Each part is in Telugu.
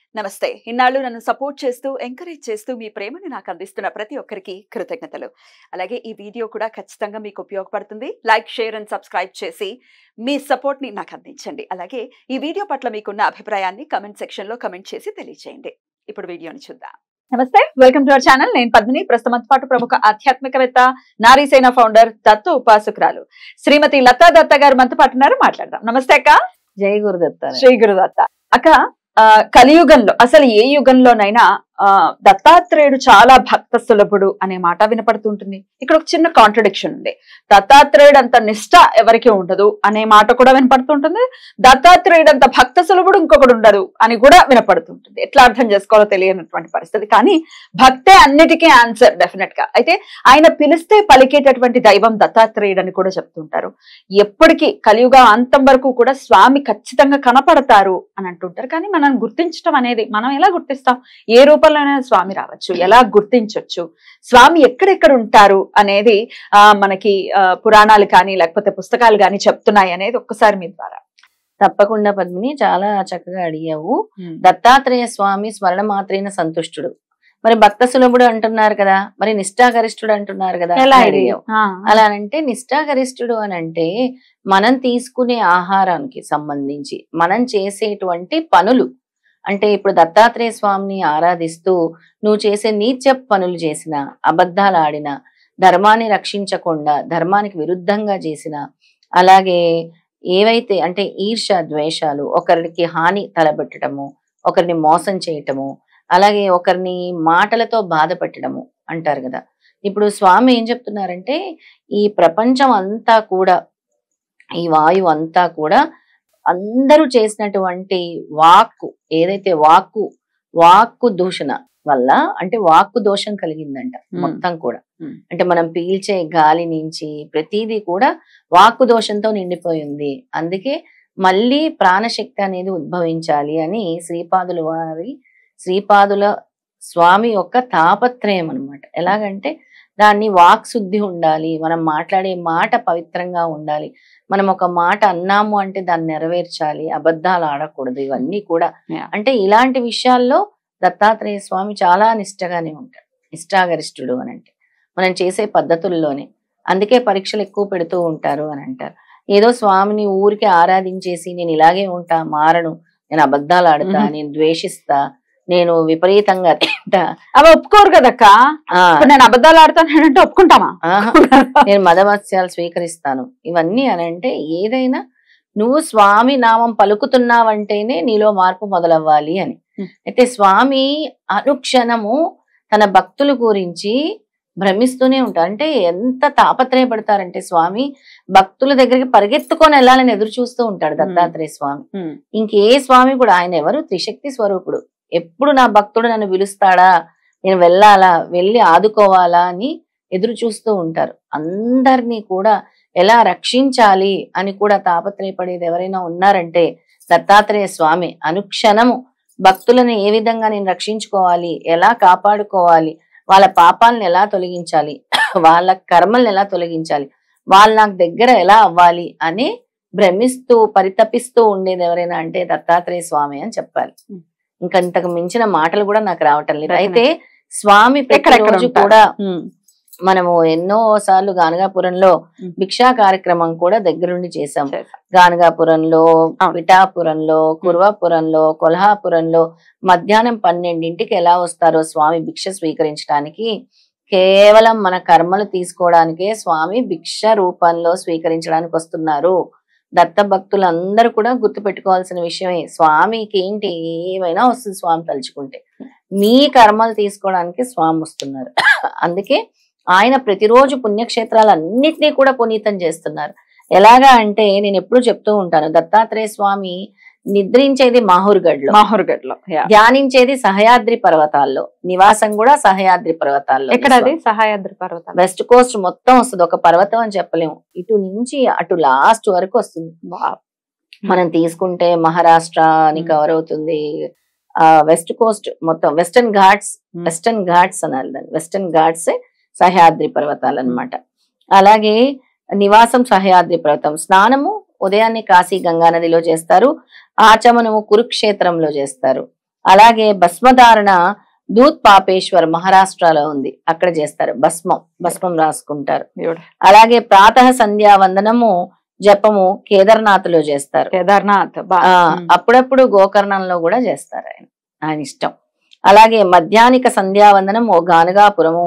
నమస్తే ఇన్నాళ్ళు నన్ను సపోర్ట్ చేస్తూ ఎంకరేజ్ చేస్తూ మీ ప్రేమను నాకు అందిస్తున్న ప్రతి ఒక్కరికి కృతజ్ఞతలు అలాగే ఈ వీడియో కూడా ఖచ్చితంగా మీకు ఉపయోగపడుతుంది లైక్ షేర్ అండ్ సబ్స్క్రైబ్ చేసి మీ సపోర్ట్ ని నాకు అందించండి అలాగే ఈ వీడియో పట్ల మీకున్న అభిప్రాయాన్ని కమెంట్ సెక్షన్ లో కమెంట్ చేసి తెలియజేయండి ఇప్పుడు వీడియోని చూద్దాం నమస్తే వెల్కమ్ టు అవర్ ఛానల్ నేను పద్మిని ప్రస్తుతం పాటు ప్రముఖ ఆధ్యాత్మికవేత్త నారీసేన ఫౌండర్ దత్తు ఉపాసకురాలు శ్రీమతి లతా దత్త గారు మనతో పాటు ఉన్నారు మాట్లాడదాం నమస్తే అక్క జై గురుదత్త శ్రీ గురుదత్త అక్క ఆ, కలియుగంలో అసలు ఏ యుగంలోనైనా ఆ, దత్తాత్రేయుడు చాలా భక్త సులభుడు అనే మాట వినపడుతుంటుంది ఇక్కడ ఒక చిన్న కాంట్రడిక్షన్ ఉంది దత్తాత్రేయుడు అంత నిష్ట ఎవరికి ఉండదు అనే మాట కూడా వినపడుతుంటుంది దత్తాత్రేయుడు అంత భక్త సులభుడు ఇంకొకడు ఉండదు అని కూడా వినపడుతుంటుంది ఎట్లా అర్థం చేసుకోవాలో తెలియనటువంటి పరిస్థితి కానీ భక్తే అన్నిటికీ ఆన్సర్ డెఫినెట్ గా అయితే ఆయన పిలిస్తే పలికేటటువంటి దైవం దత్తాత్రేయుడు అని కూడా చెప్తుంటారు ఎప్పటికీ కలియుగ అంతం వరకు కూడా స్వామి ఖచ్చితంగా కనపడతారు అని అంటుంటారు కానీ మనం గుర్తించడం అనేది మనం ఎలా గుర్తిస్తాం ఏ రూపంలోనైనా స్వామి రావచ్చు ఎలా గుర్తించవచ్చు స్వామి ఎక్కడెక్కడ ఉంటారు అనేది ఆ మనకి ఆ, పురాణాలు కానీ లేకపోతే పుస్తకాలు కానీ చెప్తున్నాయి అనేది ఒక్కసారి మీ ద్వారా తప్పకుండా పద్మిని చాలా చక్కగా అడిగావు దత్తాత్రేయ స్వామి స్మరణ మాత్రైన సంతుష్టుడు మరి భక్త సులభుడు అంటున్నారు కదా మరి నిష్ఠాగరిష్ఠుడు అంటున్నారు కదా ఎలా అని ఇది? అడిగావు. ఆ, అలా అంటే నిష్ఠాగరిష్ఠుడు అని అంటే మనం తీసుకునే ఆహారానికి సంబంధించి మనం చేసేటువంటి పనులు అంటే ఇప్పుడు దత్తాత్రేయ స్వామిని ఆరాధిస్తూ నువ్వు చేసే నీచ పనులు చేసిన అబద్ధాలు ఆడిన ధర్మాన్ని రక్షించకుండా ధర్మానికి విరుద్ధంగా చేసిన అలాగే ఏవైతే అంటే ఈర్ష ద్వేషాలు ఒకరికి హాని తలబెట్టడము ఒకరిని మోసం చేయటము అలాగే ఒకరిని మాటలతో బాధ పెట్టడము అంటారు కదా ఇప్పుడు స్వామి ఏం చెప్తున్నారంటే ఈ ప్రపంచం అంతా కూడా ఈ వాయువు అంతా కూడా అందరూ చేసినటువంటి వాక్కు ఏదైతే వాక్కు వాక్కు దూషణ వల్ల అంటే వాక్కు దోషం కలిగిందంట Hmm. మొత్తం కూడా Hmm. అంటే మనం పీల్చే గాలి నుంచి ప్రతిదీ కూడా వాక్కు దోషంతో నిండిపోయింది అందుకే మళ్ళీ ప్రాణశక్తి అనేది ఉద్భవించాలి అని శ్రీపాదుల వారి శ్రీపాదుల స్వామి యొక్క తాపత్రయం అన్నమాట ఎలాగంటే దాన్ని వాక్ శుద్ధి ఉండాలి మనం మాట్లాడే మాట పవిత్రంగా ఉండాలి మనం ఒక మాట అన్నాము అంటే దాన్ని నెరవేర్చాలి అబద్ధాలు ఆడకూడదు ఇవన్నీ కూడా Yeah. అంటే ఇలాంటి విషయాల్లో దత్తాత్రేయ స్వామి చాలా నిష్టగానే ఉంటాడు నిష్ఠాగరిష్ఠుడు అని అంటే మనం చేసే పద్ధతుల్లోనే అందుకే పరీక్షలు ఎక్కువ పెడుతూ ఉంటారు అని అంటారు ఏదో స్వామిని ఊరికి ఆరాధించేసి నేను ఇలాగే ఉంటా మారను నేను అబద్ధాలు ఆడతా Mhm. నేను ద్వేషిస్తా నేను విపరీతంగా తింటా అవి ఒప్పుకోరు కదక్క ఆ, ఇప్పుడు నేను అబద్ధాలు ఆడతానంటే ఒప్పుకుంటామా ఆహా, నేను మదమత్స్యాలు స్వీకరిస్తాను ఇవన్నీ అని అంటే ఏదైనా నువ్వు స్వామి నామం పలుకుతున్నావంటేనే నీలో మార్పు మొదలవ్వాలి అని Hmm. అయితే స్వామి అనుక్షణము తన భక్తుల గురించి భ్రమిస్తూనే ఉంటారు అంటే ఎంత తాపత్రయపడతారంటే స్వామి భక్తుల దగ్గరికి పరిగెత్తుకొని వెళ్ళాలని ఎదురు చూస్తూ ఉంటాడు దత్తాత్రేయ స్వామి ఉమ్, ఇంకే స్వామి కూడా ఆయన ఎవరు త్రిశక్తి స్వరూపుడు ఎప్పుడు నా భక్తుడు నన్ను పిలుస్తాడా నేను వెళ్ళాలా వెళ్ళి ఆదుకోవాలా అని ఎదురు చూస్తూ ఉంటారు అందరినీ కూడా ఎలా రక్షించాలి అని కూడా తాపత్రయపడేది ఎవరైనా ఉన్నారంటే దత్తాత్రేయ స్వామి అనుక్షణము భక్తులను ఏ విధంగా నేను రక్షించుకోవాలి ఎలా కాపాడుకోవాలి వాళ్ళ పాపాలను ఎలా తొలగించాలి వాళ్ళ కర్మల్ని ఎలా తొలగించాలి వాళ్ళు నాకు దగ్గర ఎలా అవ్వాలి అని భ్రమిస్తూ పరితపిస్తూ ఉండేది ఎవరైనా అంటే దత్తాత్రేయ స్వామి అని చెప్పాలి Hmm. ఇంకా ఇంతకు మించిన మాటలు కూడా నాకు రావటం లేదు Definitely. అయితే స్వామి ఎక్కడెక్కడ ప్రతిరోజు ఉంటారు? కూడా ఉమ్, మనము ఎన్నో సార్లు గానగాపురంలో Hmm. భిక్షా కార్యక్రమం కూడా దగ్గరుండి చేశాం చేశాం. గానగాపురంలో అవును. పిఠాపురంలో కుర్వాపురంలో కొల్హాపురంలో మధ్యాహ్నం పన్నెండింటికి ఎలా వస్తారో స్వామి భిక్ష స్వీకరించడానికి కేవలం మన కర్మలు తీసుకోవడానికే స్వామి భిక్ష రూపంలో స్వీకరించడానికి వస్తున్నారు దత్త భక్తులందరూ కూడా గుర్తు పెట్టుకోవాల్సిన విషయమే స్వామికి ఏంటి ఏమైనా వస్తుంది స్వామి తలుచుకుంటే మీ కర్మలు తీసుకోవడానికి స్వామి వస్తున్నారు అందుకే ఆయన ప్రతిరోజు పుణ్యక్షేత్రాలన్నిటినీ కూడా పునీతం చేస్తున్నారు ఎలాగా అంటే నేను ఎప్పుడు చెప్తూ ఉంటాను దత్తాత్రేయ స్వామి నిద్రించేది మాహూర్గఢ్లో మాహూర్గఢ్ లో యా. ధ్యానించేది సహయాద్రి పర్వతాల్లో నివాసం కూడా సహయాద్రి పర్వతాల్లో ఎక్కడ అది సహాయాద్రి పర్వతం వెస్ట్ కోస్ట్ మొత్తం వస్తుంది ఒక పర్వతం అని చెప్పలేము ఇటు నుంచి అటు లాస్ట్ వరకు వస్తుంది మనం తీసుకుంటే మహారాష్ట్ర అని Hmm. కవర్ అవుతుంది ఆ వెస్ట్ కోస్ట్ మొత్తం western ghats Hmm. Western ghats అనాలి దాన్ని వెస్టర్న్ ఘాట్స్ సహ్యాద్రి పర్వతాలు అన్నమాట అలాగే నివాసం సహ్యాద్రి పర్వతం స్నానము ఉదయాన్నే కాశీ గంగా నదిలో చేస్తారు ఆచమనము కురుక్షేత్రంలో చేస్తారు అలాగే భస్మధారణ దూత్ పాపేశ్వర్ మహారాష్ట్రలో ఉంది అక్కడ చేస్తారు భస్మం భస్మం రాసుకుంటారు Beautiful. అలాగే ప్రాతः సంధ్యా వందనము జపము కేదార్నాథ్ లో చేస్తారు కేదార్నాథ్ బా ఆ, ఉమ్. అప్పుడప్పుడు గోకర్ణంలో కూడా చేస్తారు ఆయన ఆయన ఇష్టం అలాగే మధ్యాహ్నిక సంధ్యావందనం ఓ గానుగాపురము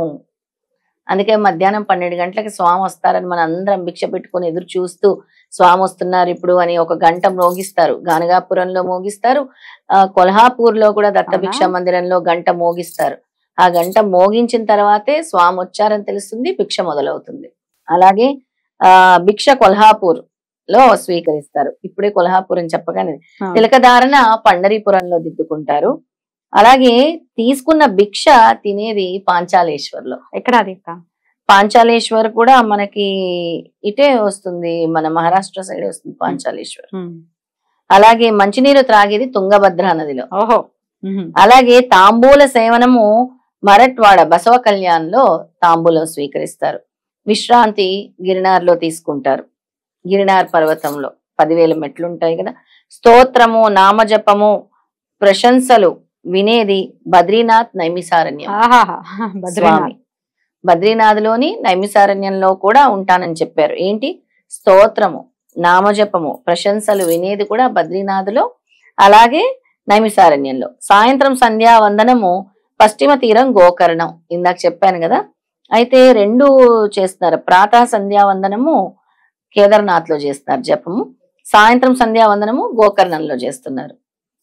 అందుకే మధ్యాహ్నం పన్నెండు గంటలకి స్వామి వస్తారని మన అందరం భిక్ష పెట్టుకొని ఎదురు చూస్తూ స్వామి వస్తున్నారు ఇప్పుడు అని ఒక గంట మోగిస్తారు గానగాపురంలో మోగిస్తారు ఆ కొల్హాపూర్ లో కూడా దత్త అవునా? భిక్ష మందిరంలో గంట మోగిస్తారు ఆ గంట మోగించిన తర్వాతే స్వామి వచ్చారని తెలుస్తుంది భిక్ష మొదలవుతుంది అలాగే ఆ భిక్ష కొల్హాపూర్ లో స్వీకరిస్తారు ఇప్పుడే కొల్హాపూర్ అని చెప్పగానే ఆ. తిలకధారణ పండరీపురంలో దిద్దుకుంటారు అలాగే తీసుకున్న భిక్ష తినేది పాంచాలేశ్వర్లో ఎక్కడ అది అక్క? పాంచాలేశ్వర్ కూడా మనకి ఇటే వస్తుంది మన మహారాష్ట్ర సైడ్ వస్తుంది పాంచాలేశ్వర్ ఉమ్. అలాగే మంచినీరు త్రాగేది తుంగభద్రా నదిలో ఓహో ఉహు. అలాగే తాంబూల సేవనము మరట్వాడ బసవ కళ్యాణ్లో తాంబూలం స్వీకరిస్తారు విశ్రాంతి గిరినార్లో తీసుకుంటారు గిరినార్ పర్వతంలో పదివేల మెట్లు ఉంటాయి కదా స్తోత్రము నామజపము ప్రశంసలు వినేది బద్రీనాథ్ నైమిసారణ్యం ఆహాహా. బద్రీనాథ్ స్వామి బద్రీనాథ్లోని నైమిసారణ్యంలో కూడా ఉంటానని చెప్పారు ఏంటి స్తోత్రము నామజపము ప్రశంసలు వినేది కూడా బద్రీనాథ్లో అలాగే నైమిసారణ్యంలో సాయంత్రం సంధ్యా వందనము పశ్చిమ తీరం గోకర్ణం ఇందాక చెప్పాను కదా అయితే రెండు చేస్తున్నారు ప్రాతः సంధ్యా వందనము కేదార్నాథ్ లో చేస్తున్నారు జపము సాయంత్రం సంధ్యా వందనము గోకర్ణంలో చేస్తున్నారు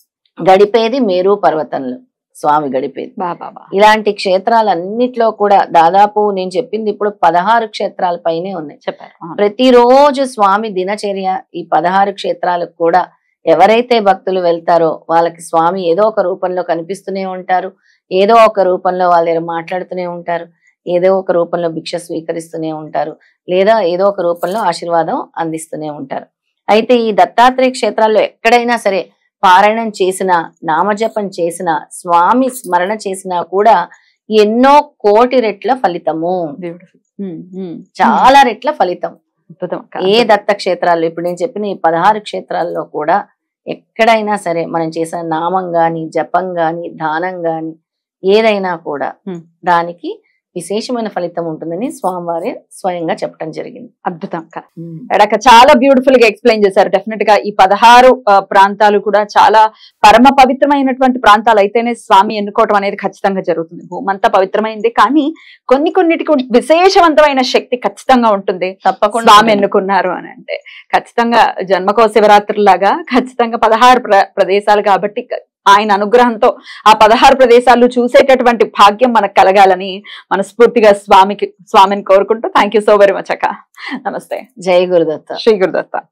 గడిపేది మేరు పర్వతంలో స్వామి గడిపేది బా బా బా. ఇలాంటి క్షేత్రాలన్నిట్లో కూడా దాదాపు నేను చెప్పింది ఇప్పుడు పదహారు క్షేత్రాల పైనే ఉన్నాయి చెప్పారు అవును. ప్రతిరోజు స్వామి దినచర్య ఈ పదహారు క్షేత్రాలకు కూడా ఎవరైతే భక్తులు వెళ్తారో వాళ్ళకి స్వామి ఏదో ఒక రూపంలో కనిపిస్తూనే ఉంటారు ఏదో ఒక రూపంలో వాళ్ళు ఏదో మాట్లాడుతూనే ఉంటారు ఏదో ఒక రూపంలో భిక్ష స్వీకరిస్తూనే ఉంటారు లేదా ఏదో ఒక రూపంలో ఆశీర్వాదం అందిస్తూనే ఉంటారు అయితే ఈ దత్తాత్రేయ క్షేత్రాల్లో ఎక్కడైనా సరే పారాయణం చేసిన నామజపం చేసిన స్వామి స్మరణ చేసినా కూడా ఎన్నో కోటి రెట్ల ఫలితము Beautiful. ఉమ్, ఉమ్. చాలా రెట్ల ఫలితం అద్భుతం అక్క. ఏ దత్త క్షేత్రాల్లో ఇప్పుడు నేను చెప్పిన ఈ పదహారు క్షేత్రాల్లో కూడా ఎక్కడైనా సరే మనం చేసిన నామం గాని జపం గాని దానం గాని ఏదైనా కూడా Hmm. దానికి విశేషమైన ఫలితం ఉంటుందని స్వామివారి స్వయంగా చెప్పడం జరిగింది అద్భుతం అక్క ఎడక చాలా బ్యూటిఫుల్ గా ఎక్స్ప్లెయిన్ చేశారు డెఫినెట్ గా ఈ పదహారు ఆ, ప్రాంతాలు కూడా చాలా పరమ పవిత్రమైనటువంటి ప్రాంతాలు అయితేనే స్వామి ఎన్నుకోవటం అనేది ఖచ్చితంగా జరుగుతుంది భూమంతా పవిత్రమైంది కానీ కొన్ని కొన్నిటికి విశేషవంతమైన శక్తి ఖచ్చితంగా ఉంటుంది తప్పకుండా స్వామి ఎన్నుకున్నారు అని అంటే ఖచ్చితంగా జన్మకో శివరాత్రి లాగా ఖచ్చితంగా పదహారు ప్ర- ప్రదేశాలు కాబట్టి ఆయన అనుగ్రహంతో ఆ పదహారు ప్రదేశాలు చూసేటటువంటి భాగ్యం మనకు కలగాలని మనస్ఫూర్తిగా స్వామికి స్వామిని కోరుకుంటూ thank you so very much అక్క నమస్తే జై గురుదత్త శ్రీ గురుదత్త